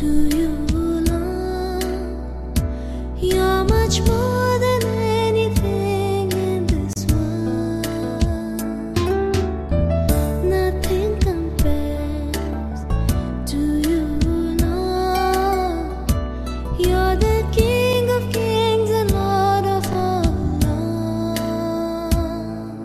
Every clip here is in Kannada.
to you, love. You're much more than anything in this world. Nothing compares to you, Lord. You're the King of kings and Lord of all lords.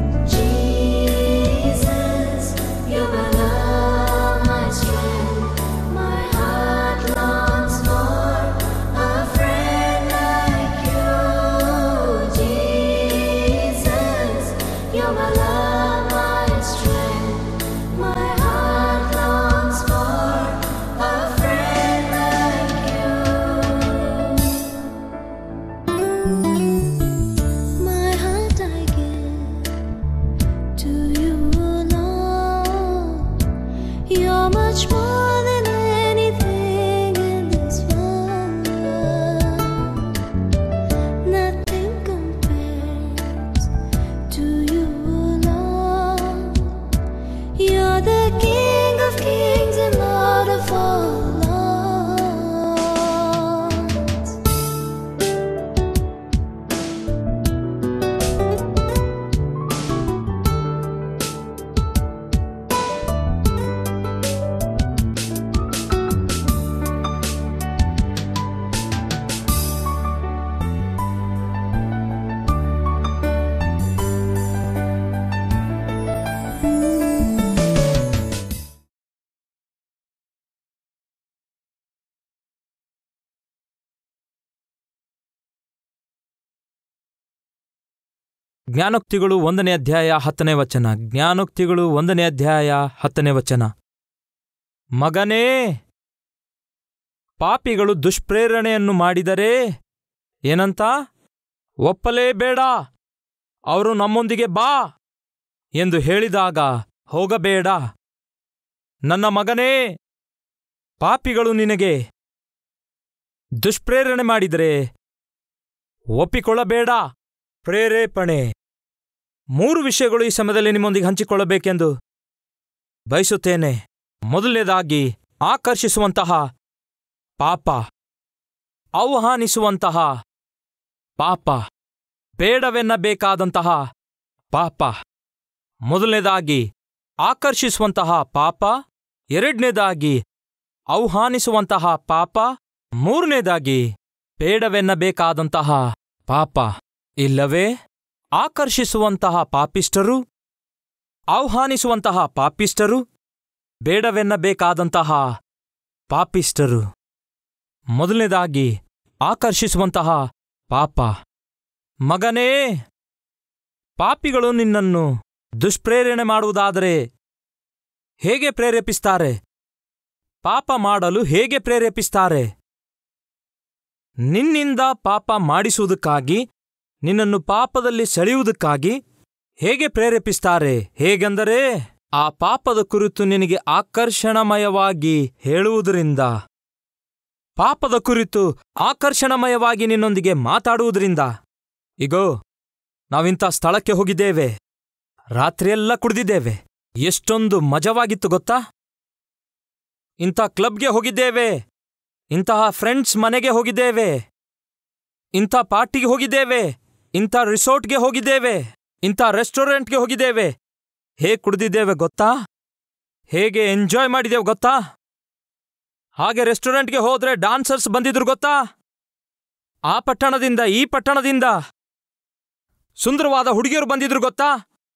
Jesus, you're my love, my strength. My heart longs for a friend like you. Jesus, you're my love, my strength. My heart longs for a friend like you. My heart I give to you, Lord. You're much more than anything in this world. Nothing compares to you, Lord. You're the King of kings and Lord of all lords. ಜ್ಞಾನೋಕ್ತಿಗಳು ಒಂದನೇ ಅಧ್ಯಾಯ ಹತ್ತನೇ ವಚನ ಜ್ಞಾನೋಕ್ತಿಗಳು ಒಂದನೇ ಅಧ್ಯಾಯ ಹತ್ತನೇ ವಚನ ಮಗನೇ ಪಾಪಿಗಳು ದುಷ್ಪ್ರೇರಣೆಯನ್ನು ಮಾಡಿದರೆ ಏನಂತ ಒಪ್ಪಲೇಬೇಡ ಅವರು ನಮ್ಮೊಂದಿಗೆ ಬಾ ಎಂದು ಹೇಳಿದಾಗ ಹೋಗಬೇಡ ನನ್ನ ಮಗನೇ ಪಾಪಿಗಳು ನಿನಗೆ ದುಷ್ಪ್ರೇರಣೆ ಮಾಡಿದರೆ ಒಪ್ಪಿಕೊಳ್ಳಬೇಡ ಪ್ರೇರೇಪಣೆ ಮೂರು ವಿಷಯಗಳು ಈ ಸಮಯದಲ್ಲಿ ನಿಮ್ಮೊಂದಿಗೆ ಹಂಚಿಕೊಳ್ಳಬೇಕೆಂದು ಬಯಸುತ್ತೇನೆ ಮೊದಲನೇದಾಗಿ ಆಕರ್ಷಿಸುವಂತಹ ಪಾಪ ಆಹ್ವಾನಿಸುವಂತಹ ಪಾಪ ಬೇಡವೆನ್ನಬೇಕಾದಂತಹ ಪಾಪ ಮೊದಲನೇದಾಗಿ ಆಕರ್ಷಿಸುವಂತಹ ಪಾಪ ಎರಡನೇದಾಗಿ ಆಹ್ವಾನಿಸುವಂತಹ ಪಾಪ ಮೂರನೇದಾಗಿ ಬೇಡವೆನ್ನಬೇಕಾದಂತಹ ಪಾಪ ಇಲ್ಲವೇ ಆಕರ್ಷಿಸುವಂತಹ ಪಾಪಿಷ್ಟರು ಆಹ್ವಾನಿಸುವಂತಹ ಪಾಪಿಷ್ಟರು ಬೇಡವೆನ್ನಬೇಕಾದಂತಹ ಪಾಪಿಷ್ಟರು ಮೊದಲನೇದಾಗಿ ಆಕರ್ಷಿಸುವಂತಹ ಪಾಪ ಮಗನೇ ಪಾಪಿಗಳು ನಿನ್ನನ್ನು ದುಷ್ಪ್ರೇರಣೆ ಮಾಡುವುದಾದರೆ ಹೇಗೆ ಪ್ರೇರೇಪಿಸ್ತಾರೆ ಪಾಪ ಮಾಡಲು ಹೇಗೆ ಪ್ರೇರೇಪಿಸ್ತಾರೆ ನಿನ್ನಿಂದ ಪಾಪ ಮಾಡಿಸುವುದಕ್ಕಾಗಿ ನಿನ್ನನ್ನು ಪಾಪದಲ್ಲಿ ಸೆಳೆಯುವುದಕ್ಕಾಗಿ ಹೇಗೆ ಪ್ರೇರೇಪಿಸ್ತಾರೆ ಹೇಗೆಂದರೆ ಆ ಪಾಪದ ಕುರಿತು ನಿನಗೆ ಆಕರ್ಷಣಮಯವಾಗಿ ಹೇಳುವುದರಿಂದ ಪಾಪದ ಕುರಿತು ಆಕರ್ಷಣಮಯವಾಗಿ ನಿನ್ನೊಂದಿಗೆ ಮಾತಾಡುವುದರಿಂದ ಇಗೋ ನಾವಿಂಥ ಸ್ಥಳಕ್ಕೆ ಹೋಗಿದ್ದೇವೆ ರಾತ್ರಿಯೆಲ್ಲ ಕುಡಿದಿದ್ದೇವೆ ಎಷ್ಟೊಂದು ಮಜವಾಗಿತ್ತು ಗೊತ್ತಾ ಇಂಥ ಕ್ಲಬ್ಗೆ ಹೋಗಿದ್ದೇವೆ ಇಂತಹ ಫ್ರೆಂಡ್ಸ್ ಮನೆಗೆ ಹೋಗಿದ್ದೇವೆ ಇಂಥ ಪಾರ್ಟಿಗೆ ಹೋಗಿದ್ದೇವೆ ಇಂಥ ರಿಸೋರ್ಟ್ಗೆ ಹೋಗಿದ್ದೇವೆ ಇಂಥ ರೆಸ್ಟೋರೆಂಟ್ಗೆ ಹೋಗಿದ್ದೇವೆ ಹೇಗೆ ಕುಡಿದಿದ್ದೇವೆ ಗೊತ್ತಾ ಹೇಗೆ ಎಂಜಾಯ್ ಮಾಡಿದ್ದೇವೆ ಗೊತ್ತಾ ಹಾಗೆ ರೆಸ್ಟೋರೆಂಟ್ಗೆ ಹೋದ್ರೆ ಡಾನ್ಸರ್ಸ್ ಬಂದಿದ್ರು ಗೊತ್ತಾ ಆ ಪಟ್ಟಣದಿಂದ ಈ ಪಟ್ಟಣದಿಂದ ಸುಂದರವಾದ ಹುಡುಗಿಯರು ಬಂದಿದ್ರು ಗೊತ್ತಾ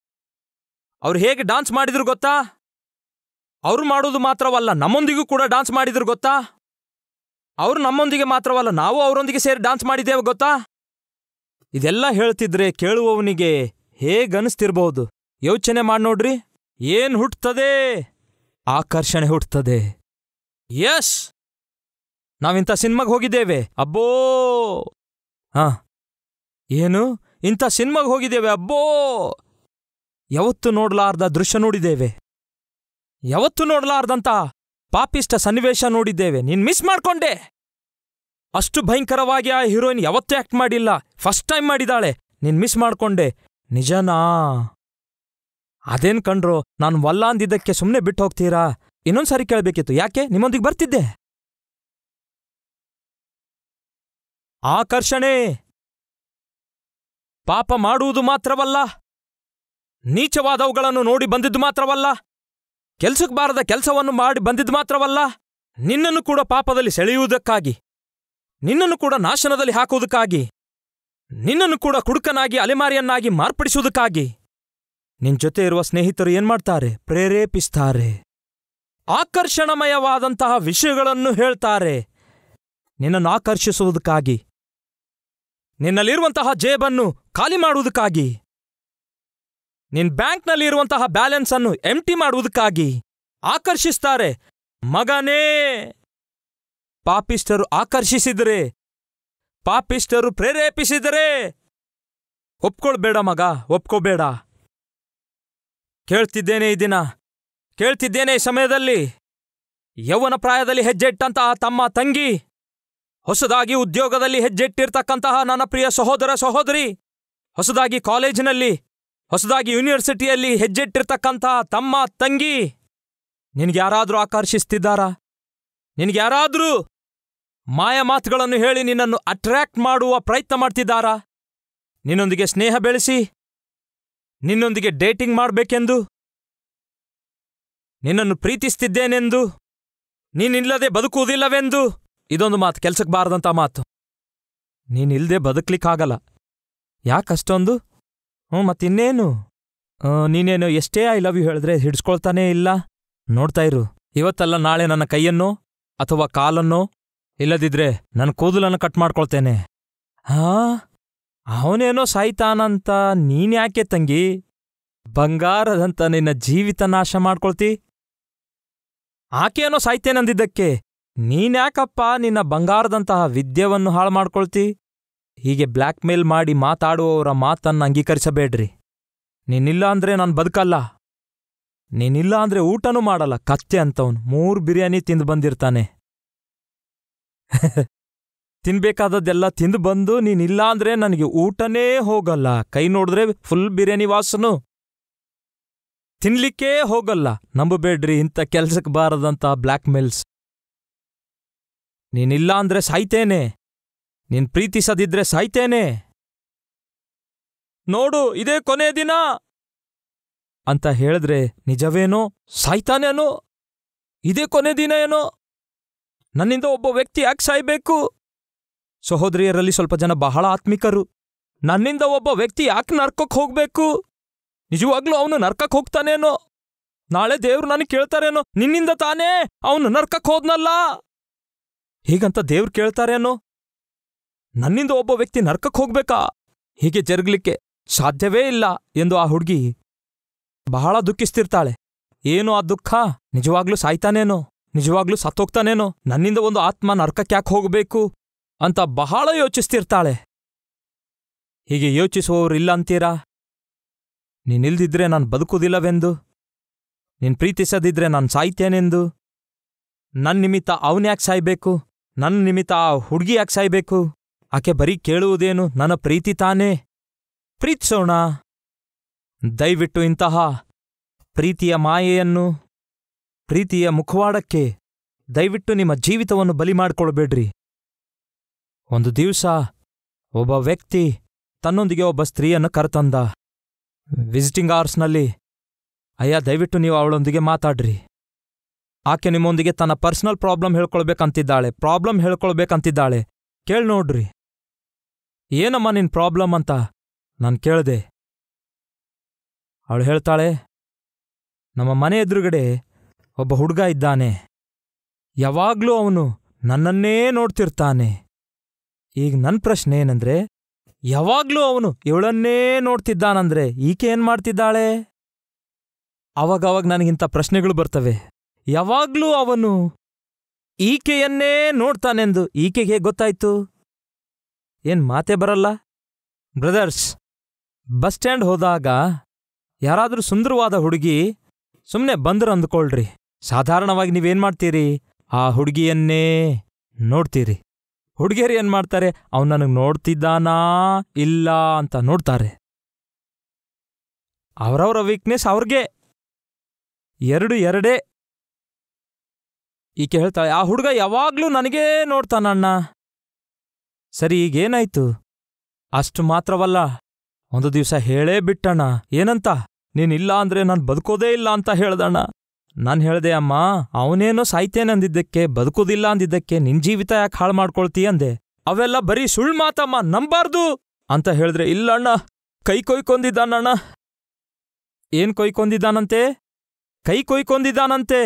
ಅವ್ರು ಹೇಗೆ ಡಾನ್ಸ್ ಮಾಡಿದ್ರು ಗೊತ್ತಾ ಅವ್ರು ಮಾಡೋದು ಮಾತ್ರವಲ್ಲ ನಮ್ಮೊಂದಿಗೂ ಕೂಡ ಡಾನ್ಸ್ ಮಾಡಿದ್ರು ಗೊತ್ತಾ ಅವ್ರು ನಮ್ಮೊಂದಿಗೆ ಮಾತ್ರವಲ್ಲ ನಾವು ಅವರೊಂದಿಗೆ ಸೇರಿ ಡಾನ್ಸ್ ಮಾಡಿದ್ದೇವೆ ಗೊತ್ತಾ ಇದೆಲ್ಲ ಹೇಳ್ತಿದ್ರೆ ಕೇಳುವವನಿಗೆ ಹೇಗನ್ನಿಸ್ತಿರ್ಬಹುದು ಯೋಚನೆ ಮಾಡಿ ನೋಡ್ರಿ ಏನ್ ಹುಟ್ತದೆ ಆಕರ್ಷಣೆ ಹುಟ್ತದೆ ಯಸ್ ನಾವಿಂಥ ಸಿನಿಮಾಗೆ ಹೋಗಿದ್ದೇವೆ ಅಬ್ಬೋ ಹಾ ಏನು ಇಂಥ ಸಿನಿಮಾಗೆ ಹೋಗಿದ್ದೇವೆ ಅಬ್ಬೋ ಯಾವತ್ತು ನೋಡ್ಲಾರ್ದ ದೃಶ್ಯ ನೋಡಿದ್ದೇವೆ ಯಾವತ್ತು ನೋಡ್ಲಾರ್ದಂತ ಪಾಪಿಷ್ಟ ಸನ್ನಿವೇಶ ನೋಡಿದ್ದೇವೆ ನೀನ್ ಮಿಸ್ ಮಾಡ್ಕೊಂಡೆ ಅಷ್ಟು ಭಯಂಕರವಾಗಿ ಆ ಹೀರೋಯಿನ್ ಯಾವತ್ತೂ ಆಕ್ಟ್ ಮಾಡಿಲ್ಲ ಫಸ್ಟ್ ಟೈಮ್ ಮಾಡಿದಾಳೆ ನೀನ್ ಮಿಸ್ ಮಾಡ್ಕೊಂಡೆ ನಿಜನಾ ಅದೇನ್ ಕಂಡ್ರು ನಾನು ವಲ್ಲ ಅಂದಿದ್ದಕ್ಕೆ ಸುಮ್ಮನೆ ಬಿಟ್ಟು ಹೋಗ್ತೀರಾ ಇನ್ನೊಂದ್ಸಾರಿ ಕೇಳಬೇಕಿತ್ತು ಯಾಕೆ ನಿಮ್ಮೊಂದಿಗೆ ಬರ್ತಿದ್ದೆ ಆಕರ್ಷಣೆ ಪಾಪ ಮಾಡುವುದು ಮಾತ್ರವಲ್ಲ ನೀಚವಾದವುಗಳನ್ನು ನೋಡಿ ಬಂದಿದ್ದು ಮಾತ್ರವಲ್ಲ ಕೆಲ್ಸಕ್ಕೆ ಬಾರದ ಕೆಲಸವನ್ನು ಮಾಡಿ ಬಂದಿದ್ದು ಮಾತ್ರವಲ್ಲ ನಿನ್ನನ್ನು ಕೂಡ ಪಾಪದಲ್ಲಿ ಸೆಳೆಯುವುದಕ್ಕಾಗಿ ನಿನ್ನನ್ನು ಕೂಡ ನಾಶನದಲ್ಲಿ ಹಾಕುವುದಕ್ಕಾಗಿ ನಿನ್ನನ್ನು ಕೂಡ ಕುಡುಕನಾಗಿ ಅಲೆಮಾರಿಯನ್ನಾಗಿ ಮಾರ್ಪಡಿಸುವುದಕ್ಕಾಗಿ ನಿನ್ ಜೊತೆ ಇರುವ ಸ್ನೇಹಿತರು ಏನ್ಮಾಡ್ತಾರೆ ಪ್ರೇರೇಪಿಸ್ತಾರೆ ಆಕರ್ಷಣಮಯವಾದಂತಹ ವಿಷಯಗಳನ್ನು ಹೇಳ್ತಾರೆ ನಿನ್ನನ್ನು ಆಕರ್ಷಿಸುವುದಕ್ಕಾಗಿ ನಿನ್ನಲ್ಲಿರುವಂತಹ ಜೇಬನ್ನು ಖಾಲಿ ಮಾಡುವುದಕ್ಕಾಗಿ ನಿನ್ ಬ್ಯಾಂಕ್ನಲ್ಲಿ ಇರುವಂತಹ ಬ್ಯಾಲೆನ್ಸ್ ಅನ್ನು ಎಂಟಿ ಮಾಡುವುದಕ್ಕಾಗಿ ಆಕರ್ಷಿಸ್ತಾರೆ ಮಗನೇ ಪಾಪಿಸ್ಟರು ಆಕರ್ಷಿಸಿದರೆ ಪಾಪಿಸ್ಟರು ಪ್ರೇರೇಪಿಸಿದರೆ ಒಪ್ಕೊಳ್ಬೇಡ ಮಗ ಒಪ್ಕೋಬೇಡ ಕೇಳ್ತಿದ್ದೇನೆ ಈ ದಿನ ಕೇಳ್ತಿದ್ದೇನೆ ಈ ಸಮಯದಲ್ಲಿ ಯೌವನ ಪ್ರಾಯದಲ್ಲಿ ಹೆಜ್ಜೆಟ್ಟಂತಹ ತಮ್ಮ ತಂಗಿ ಹೊಸದಾಗಿ ಉದ್ಯೋಗದಲ್ಲಿ ಹೆಜ್ಜೆಟ್ಟಿರ್ತಕ್ಕಂತಹ ನನ್ನ ಪ್ರಿಯ ಸಹೋದರ ಸಹೋದರಿ ಹೊಸದಾಗಿ ಕಾಲೇಜಿನಲ್ಲಿ ಹೊಸದಾಗಿ ಯೂನಿವರ್ಸಿಟಿಯಲ್ಲಿ ಹೆಜ್ಜೆಟ್ಟಿರ್ತಕ್ಕಂತಹ ತಮ್ಮ ತಂಗಿ ನಿನ್ಗೆ ಯಾರಾದ್ರೂ ಆಕರ್ಷಿಸ್ತಿದ್ದಾರಾ ನಿನ್ಗೆ ಯಾರಾದ್ರೂ ಮಾಯ ಮಾತುಗಳನ್ನು ಹೇಳಿ ನಿನ್ನನ್ನು ಅಟ್ರಾಕ್ಟ್ ಮಾಡುವ ಪ್ರಯತ್ನ ಮಾಡ್ತಿದ್ದಾರಾ ನಿನ್ನೊಂದಿಗೆ ಸ್ನೇಹ ಬೆಳೆಸಿ ನಿನ್ನೊಂದಿಗೆ ಡೇಟಿಂಗ್ ಮಾಡಬೇಕೆಂದು ನಿನ್ನನ್ನು ಪ್ರೀತಿಸ್ತಿದ್ದೇನೆಂದು ನೀನಿಲ್ಲದೆ ಬದುಕುವುದಿಲ್ಲವೆಂದು ಇದೊಂದು ಮಾತು ಕೆಲ್ಸಕ್ಕೆ ಬಾರದಂತ ಮಾತು ನೀನಿಲ್ದೆ ಬದುಕ್ಲಿಕ್ಕಾಗಲ್ಲ ಯಾಕಷ್ಟೊಂದು ಹ್ಞೂ ಮತ್ತಿನ್ನೇನು ಆ, ನೀನೇನು ಎಷ್ಟೇ ಐ ಲವ್ ಯು ಹೇಳಿದ್ರೆ ಹಿಡ್ಸ್ಕೊಳ್ತಾನೇ ಇಲ್ಲ ನೋಡ್ತಾ ಇರು ಇವತ್ತಲ್ಲ ನಾಳೆ ನನ್ನ ಕೈಯನ್ನೋ ಅಥವಾ ಕಾಲನ್ನೋ ಇಲ್ಲದಿದ್ರೆ ನನ್ನ ಕೂದಲನ್ನು ಕಟ್ ಮಾಡ್ಕೊಳ್ತೇನೆ ಹಾ ಅವನೇನೋ ಸಾಯ್ತಾನಂತ ನೀನ್ಯಾಕೆ ತಂಗಿ ಬಂಗಾರದಂತ ನಿನ್ನ ಜೀವಿತ ನಾಶ ಮಾಡ್ಕೊಳ್ತಿ ಆಕೆಯೇನೋ ಸಾಯ್ತೇನಂದಿದ್ದಕ್ಕೆ ನೀನ್ಯಾಕಪ್ಪ ನಿನ್ನ ಬಂಗಾರದಂತಹ ವಿದ್ಯೆವನ್ನು ಹಾಳು ಮಾಡ್ಕೊಳ್ತಿ ಹೀಗೆ ಬ್ಲ್ಯಾಕ್ ಮೇಲ್ ಮಾಡಿ ಮಾತಾಡುವವರ ಮಾತನ್ನ ಅಂಗೀಕರಿಸಬೇಡ್ರಿ ನೀನಿಲ್ಲ ಅಂದ್ರೆ ನಾನು ಬದುಕಲ್ಲ ನೀನಿಲ್ಲ ಅಂದ್ರೆ ಊಟನೂ ಮಾಡಲ್ಲ ಕತ್ತೆ ಅಂತವನು ಮೂರು ಬಿರಿಯಾನಿ ತಿಂದು ಬಂದಿರ್ತಾನೆ ತಿನ್ಬೇಕಾದದ್ದೆಲ್ಲ ತಿಂದು ಬಂದು ನೀನಿಲ್ಲ ಅಂದ್ರೆ ನನಗೆ ಊಟನೇ ಹೋಗಲ್ಲ ಕೈ ನೋಡಿದ್ರೆ ಫುಲ್ ಬಿರಿಯಾನಿ ವಾಸನು ತಿನ್ಲಿಕ್ಕೇ ಹೋಗಲ್ಲ ನಂಬಬೇಡ್ರಿ ಇಂಥ ಕೆಲ್ಸಕ್ಕೆ ಬಾರದಂತ ಬ್ಲ್ಯಾಕ್ ಮೇಲ್ಸ್ ನೀನಿಲ್ಲ ಅಂದ್ರೆ ಸಾಯ್ತೇನೆ ನೀನ್ ಪ್ರೀತಿಸದಿದ್ರೆ ಸಾಯ್ತೇನೆ ನೋಡು ಇದೇ ಕೊನೆ ದಿನ ಅಂತ ಹೇಳಿದ್ರೆ ನಿಜವೇನೋ ಸಾಯ್ತಾನೇನೋ ಇದೇ ಕೊನೆ ದಿನ ಏನೋ ನನ್ನಿಂದ ಒಬ್ಬ ವ್ಯಕ್ತಿ ಯಾಕೆ ಸಾಯ್ಬೇಕು ಸಹೋದರಿಯರಲ್ಲಿ ಸ್ವಲ್ಪ ಜನ ಬಹಳ ಆತ್ಮಿಕರು ನನ್ನಿಂದ ಒಬ್ಬ ವ್ಯಕ್ತಿ ಯಾಕೆ ನರ್ಕಕ್ಕೆ ಹೋಗ್ಬೇಕು ನಿಜವಾಗ್ಲೂ ಅವನು ನರ್ಕಕ್ಕೆ ಹೋಗ್ತಾನೇನೋ ನಾಳೆ ದೇವ್ರು ನನಗೆ ಕೇಳ್ತಾರೇನೋ ನಿನ್ನಿಂದ ತಾನೇ ಅವನು ನರ್ಕಕ್ಕೆ ಹೋದ್ನಲ್ಲ ಹೀಗಂತ ದೇವ್ರು ಕೇಳ್ತಾರೇನೋ ನನ್ನಿಂದ ಒಬ್ಬ ವ್ಯಕ್ತಿ ನರ್ಕಕ್ಕೆ ಹೋಗ್ಬೇಕಾ ಹೀಗೆ ಜರುಗ್ಲಿಕ್ಕೆ ಸಾಧ್ಯವೇ ಇಲ್ಲ ಎಂದು ಆ ಹುಡುಗಿ ಬಹಳ ದುಃಖಿಸ್ತಿರ್ತಾಳೆ ಏನು ಆ ದುಃಖ ನಿಜವಾಗ್ಲೂ ಸಾಯ್ತಾನೇನೋ ನಿಜವಾಗ್ಲೂ ಸತ್ತೋಗ್ತಾನೇನೋ ನನ್ನಿಂದ ಒಂದು ಆತ್ಮ ನರ್ಕಕ್ಕೆ ಯಾಕೆ ಹೋಗಬೇಕು ಅಂತ ಬಹಳ ಯೋಚಿಸ್ತಿರ್ತಾಳೆ ಹೀಗೆ ಯೋಚಿಸುವವರು ಇಲ್ಲ ಅಂತೀರಾ ನೀನಿಲ್ದಿದ್ರೆ ನಾನು ಬದುಕುವುದಿಲ್ಲವೆಂದು ನೀನ್ ಪ್ರೀತಿಸದಿದ್ರೆ ನಾನು ಸಾಯ್ತೇನೆಂದು ನನ್ನ ನಿಮಿತ್ತ ಅವನ್ಯಾಕೆ ಸಾಯ್ಬೇಕು ನನ್ನ ನಿಮಿತ್ತ ಆ ಹುಡುಗಿ ಯಾಕೆ ಸಾಯ್ಬೇಕು ಆಕೆ ಬರೀ ಕೇಳುವುದೇನು ನನ್ನ ಪ್ರೀತಿ ತಾನೇ ಪ್ರೀತಿಸೋಣ ದಯವಿಟ್ಟು ಇಂತಹ ಪ್ರೀತಿಯ ಮಾಯೆಯನ್ನು ಪ್ರೀತಿಯ ಮುಖವಾಡಕ್ಕೆ ದಯವಿಟ್ಟು ನಿಮ್ಮ ಜೀವಿತವನ್ನು ಬಲಿ ಮಾಡ್ಕೊಳ್ಬೇಡ್ರಿ ಒಂದು ದಿವಸ ಒಬ್ಬ ವ್ಯಕ್ತಿ ತನ್ನೊಂದಿಗೆ ಒಬ್ಬ ಸ್ತ್ರೀಯನ್ನು ಕರೆತಂದ ವಿಸಿಟಿಂಗ್ ಅವರ್ಸ್ನಲ್ಲಿ ಅಯ್ಯ ದಯವಿಟ್ಟು ನೀವು ಅವಳೊಂದಿಗೆ ಮಾತಾಡ್ರಿ ಆಕೆ ನಿಮ್ಮೊಂದಿಗೆ ತನ್ನ ಪರ್ಸನಲ್ ಪ್ರಾಬ್ಲಮ್ ಹೇಳ್ಕೊಳ್ಬೇಕಂತಿದ್ದಾಳೆ ಪ್ರಾಬ್ಲಮ್ ಹೇಳ್ಕೊಳ್ಬೇಕಂತಿದ್ದಾಳೆ ಕೇಳ್ ನೋಡ್ರಿ ಏನಮ್ಮ ನಿನ್ ಪ್ರಾಬ್ಲಮ್ ಅಂತ ನಾನು ಕೇಳ್ದೆ ಅವಳು ಹೇಳ್ತಾಳೆ ನಮ್ಮ ಮನೆ ಎದುರುಗಡೆ ಒಬ್ಬ ಹುಡುಗ ಇದ್ದಾನೆ ಯಾವಾಗ್ಲೂ ಅವನು ನನ್ನನ್ನೇ ನೋಡ್ತಿರ್ತಾನೆ ಈಗ ನನ್ನ ಪ್ರಶ್ನೆ ಏನಂದ್ರೆ ಯಾವಾಗ್ಲೂ ಅವನು ಇವಳನ್ನೇ ನೋಡ್ತಿದ್ದಾನಂದ್ರೆ ಈಕೆ ಏನ್ ಮಾಡ್ತಿದ್ದಾಳೆ ಅವಾಗವಾಗ ನನಗಿಂತ ಪ್ರಶ್ನೆಗಳು ಬರ್ತವೆ ಯಾವಾಗ್ಲೂ ಅವನು ಈಕೆಯನ್ನೇ ನೋಡ್ತಾನೆಂದು ಈಕೆಗೆ ಗೊತ್ತಾಯ್ತು ಏನ್ ಮಾತೇ ಬರಲ್ಲ ಬ್ರದರ್ಸ್ ಬಸ್ ಸ್ಟ್ಯಾಂಡ್ ಹೋದಾಗ ಯಾರಾದ್ರೂ ಸುಂದರವಾದ ಹುಡುಗಿ ಸುಮ್ಮನೆ ಬಂದ್ರು ಅಂದ್ಕೊಳ್ರಿ ಸಾಧಾರಣವಾಗಿ ನೀವೇನ್ ಮಾಡ್ತೀರಿ ಆ ಹುಡುಗಿಯನ್ನೇ ನೋಡ್ತೀರಿ ಹುಡುಗಿಯರು ಏನ್ ಮಾಡ್ತಾರೆ ಅವ್ನು ನನಗೆ ನೋಡ್ತಿದ್ದಾನಾ ಇಲ್ಲ ಅಂತ ನೋಡ್ತಾರೆ ಅವರವರ ವೀಕ್ನೆಸ್ ಅವ್ರಿಗೆ ಎರಡು ಎರಡೇ ಈಕೆ ಹೇಳ್ತಾಳೆ ಆ ಹುಡುಗ ಯಾವಾಗ್ಲೂ ನನಗೇ ನೋಡ್ತಾನಣ್ಣ ಸರಿ ಈಗೇನಾಯ್ತು ಅಷ್ಟು ಮಾತ್ರವಲ್ಲ ಒಂದು ದಿವಸ ಹೇಳೇ ಬಿಟ್ಟಣ್ಣ ಏನಂತ ನೀನಿಲ್ಲ ಅಂದ್ರೆ ನಾನು ಬದುಕೋದೇ ಇಲ್ಲ ಅಂತ ಹೇಳ್ದಣ್ಣ ನಾನು ಹೇಳ್ದೆ ಅಮ್ಮ ಅವನೇನೋ ಸಾಯ್ತೇನೆ ಅಂದಿದ್ದಕ್ಕೆ ಬದುಕೋದಿಲ್ಲ ಅಂದಿದ್ದಕ್ಕೆ ನಿನ್ ಜೀವಿತ ಯಾಕೆ ಹಾಳು ಮಾಡ್ಕೊಳ್ತೀಯ ಅಂದೆ ಅವೆಲ್ಲ ಬರೀ ಸುಳ್ಳು ಮಾತಮ್ಮ ನಂಬಾರ್ದು ಅಂತ ಹೇಳಿದ್ರೆ ಇಲ್ಲಣ್ಣ ಕೈ ಕೊಯ್ಕೊಂದಿದ್ದಾನಣ್ಣ ಏನ್ ಕೊಯ್ಕೊಂದಿದ್ದಾನಂತೆ ಕೈ ಕೊಯ್ಕೊಂದಿದ್ದಾನಂತೆ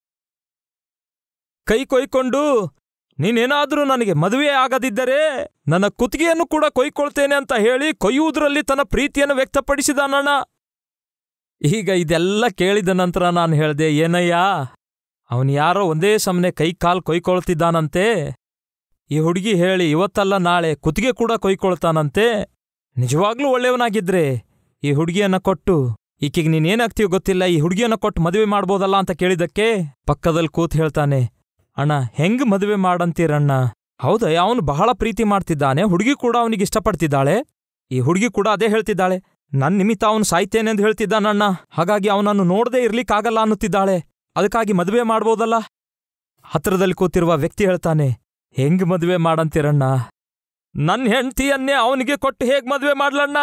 ಕೈ ಕೊಯ್ಕೊಂಡು ನೀನೇನಾದ್ರೂ ನನಗೆ ಮದುವೆ ಆಗದಿದ್ದರೆ ನನ್ನ ಕುತ್ತಿಗೆಯನ್ನು ಕೂಡ ಕೊಯ್ಕೊಳ್ತೇನೆ ಅಂತ ಹೇಳಿ ಕೊಯ್ಯುವುದರಲ್ಲಿ ತನ್ನ ಪ್ರೀತಿಯನ್ನು ವ್ಯಕ್ತಪಡಿಸಿದಾನಣ್ಣ ಈಗ ಇದೆಲ್ಲ ಕೇಳಿದ ನಂತರ ನಾನು ಹೇಳ್ದೆ ಏನಯ್ಯ ಅವನು ಯಾರೋ ಒಂದೇ ಸಮನೆ ಕೈ ಕಾಲ್ ಕೊಯ್ಕೊಳ್ತಿದ್ದಾನಂತೆ ಈ ಹುಡುಗಿ ಹೇಳಿ ಇವತ್ತಲ್ಲ ನಾಳೆ ಕುತ್ತಿಗೆ ಕೂಡ ಕೊಯ್ಕೊಳ್ತಾನಂತೆ ನಿಜವಾಗ್ಲೂ ಒಳ್ಳೆಯವನಾಗಿದ್ರೆ ಈ ಹುಡುಗಿಯನ್ನ ಕೊಟ್ಟು ಈಕೆಗೆ ನೀನೇನಾಗ್ತೀಯೋ ಗೊತ್ತಿಲ್ಲ ಈ ಹುಡುಗಿಯನ್ನ ಕೊಟ್ಟು ಮದುವೆ ಮಾಡ್ಬೋದಲ್ಲ ಅಂತ ಕೇಳಿದಕ್ಕೆ ಪಕ್ಕದಲ್ಲಿ ಕೂತ್ ಹೇಳ್ತಾನೆ ಅಣ್ಣ ಹೆಂಗ್ ಮದುವೆ ಮಾಡಂತೀರಣ್ಣ ಹೌದಾ ಅವನು ಬಹಳ ಪ್ರೀತಿ ಮಾಡ್ತಿದ್ದಾನೆ ಹುಡುಗಿ ಕೂಡ ಅವನಿಗೆ ಇಷ್ಟಪಡ್ತಿದ್ದಾಳೆ ಈ ಹುಡುಗಿ ಕೂಡ ಅದೇ ಹೇಳ್ತಿದ್ದಾಳೆ ನನ್ ನಿಮಿತ್ತ ಅವನು ಸಾಯ್ತೇನೆ ಎಂದು ಹೇಳ್ತಿದ್ದಾನಣ್ಣ ಹಾಗಾಗಿ ಅವನನ್ನು ನೋಡದೇ ಇರ್ಲಿಕ್ಕಾಗಲ್ಲ ಅನ್ನುತ್ತಿದ್ದಾಳೆ ಅದಕ್ಕಾಗಿ ಮದುವೆ ಮಾಡ್ಬೋದಲ್ಲ ಹತ್ರದಲ್ಲಿ ಕೂತಿರುವ ವ್ಯಕ್ತಿ ಹೇಳ್ತಾನೆ ಹೆಂಗ್ ಮದುವೆ ಮಾಡಂತೀರಣ್ಣ ನನ್ ಹೆಂಡ್ತಿಯನ್ನೇ ಅವನಿಗೆ ಕೊಟ್ಟು ಹೇಗ್ ಮದುವೆ ಮಾಡ್ಲಣ್ಣ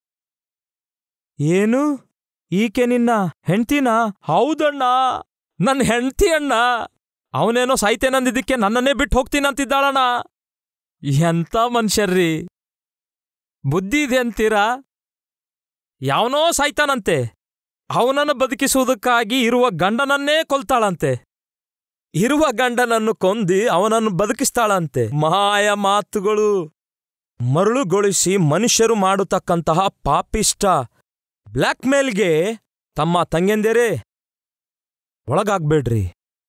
ಏನು ಈಕೆ ನಿನ್ನ ಹೆಂಡ್ತಿನ ಹೌದಣ್ಣ ನನ್ ಹೆಂಡ್ತಿ ಅಣ್ಣ ಅವನೇನೋ ಸಾಯ್ತೇನಂದಿದ್ದಕ್ಕೆ ನನ್ನನ್ನೇ ಬಿಟ್ಟು ಹೋಗ್ತೀನಂತಿದ್ದಾಳಣ್ಣ ಎಂಥ ಮನುಷ್ಯರ್ರಿ ಬುದ್ಧಿ ಇದೆ ಅಂತೀರಾ ಯಾವನೋ ಸಾಯ್ತಾನಂತೆ ಅವನನ್ನು ಬದುಕಿಸುವುದಕ್ಕಾಗಿ ಇರುವ ಗಂಡನನ್ನೇ ಕೊಲ್ತಾಳಂತೆ ಇರುವ ಗಂಡನನ್ನು ಕೊಂದಿ ಅವನನ್ನು ಬದುಕಿಸ್ತಾಳಂತೆ ಮಾಯ ಮಾತುಗಳು ಮರಳುಗೊಳಿಸಿ ಮನುಷ್ಯರು ಮಾಡತಕ್ಕಂತಹ ಪಾಪಿಷ್ಟ ಬ್ಲ್ಯಾಕ್ ಮೇಲ್ಗೆ ತಮ್ಮ ತಂಗೆಂದೇರೇ ಒಳಗಾಗ್ಬೇಡ್ರಿ